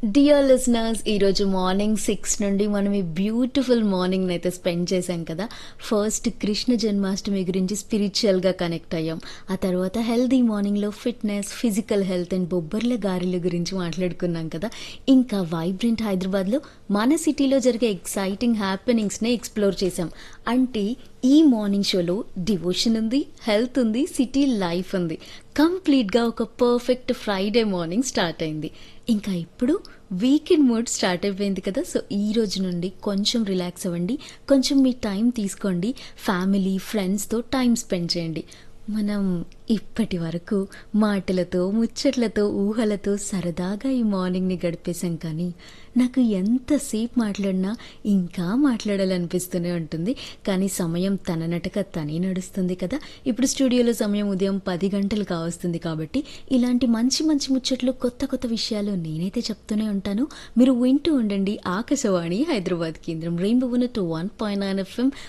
dear listeners ఈరోజు morning six నుండి మనం ఈ బ్యూటిఫుల్ మార్నింగ్ అయితే స్పెండ్ చేశాం కదా ఫస్ట్ కృష్ణ జన్మాష్టమి గురించి స్పిరిచువల్గా కనెక్ట్ అయ్యాం ఆ తర్వాత హెల్దీ మార్నింగ్లో ఫిట్నెస్ ఫిజికల్ హెల్త్ అండ్ బొబ్బర్ల గారెల గురించి మాట్లాడుకున్నాం కదా ఇంకా వైబ్రెంట్ హైదరాబాద్లో మన సిటీలో జరిగే ఎక్సైటింగ్ హ్యాపెనింగ్స్ని ఎక్స్ప్లోర్ చేశాం అంటే ఈ మార్నింగ్ షోలో డివోషన్ ఉంది హెల్త్ ఉంది సిటీ లైఫ్ ఉంది కంప్లీట్గా ఒక పర్ఫెక్ట్ ఫ్రైడే మార్నింగ్ స్టార్ట్ అయింది ఇంకా ఇప్పుడు వీకెండ్ మూడ్ స్టార్ట్ అయిపోయింది కదా సో ఈ రోజు నుండి కొంచెం రిలాక్స్ అవ్వండి కొంచెం మీ టైం తీసుకోండి ఫ్యామిలీ ఫ్రెండ్స్తో టైం స్పెండ్ చేయండి మనం ఇప్పటి వరకు మాటలతో ముచ్చట్లతో ఊహలతో సరదాగా ఈ మార్నింగ్ని గడిపేశాం కానీ నాకు ఎంతసేపు మాట్లాడినా ఇంకా మాట్లాడాలనిపిస్తూనే ఉంటుంది కానీ సమయం తన నటక తనే నడుస్తుంది కదా ఇప్పుడు స్టూడియోలో సమయం ఉదయం పది గంటలు కావస్తుంది కాబట్టి ఇలాంటి మంచి మంచి ముచ్చట్లు కొత్త కొత్త విషయాలు నేనైతే చెప్తూనే ఉంటాను మీరు వింటూ ఉండండి ఆకాశవాణి హైదరాబాద్ కేంద్రం rainbow two one point nine FM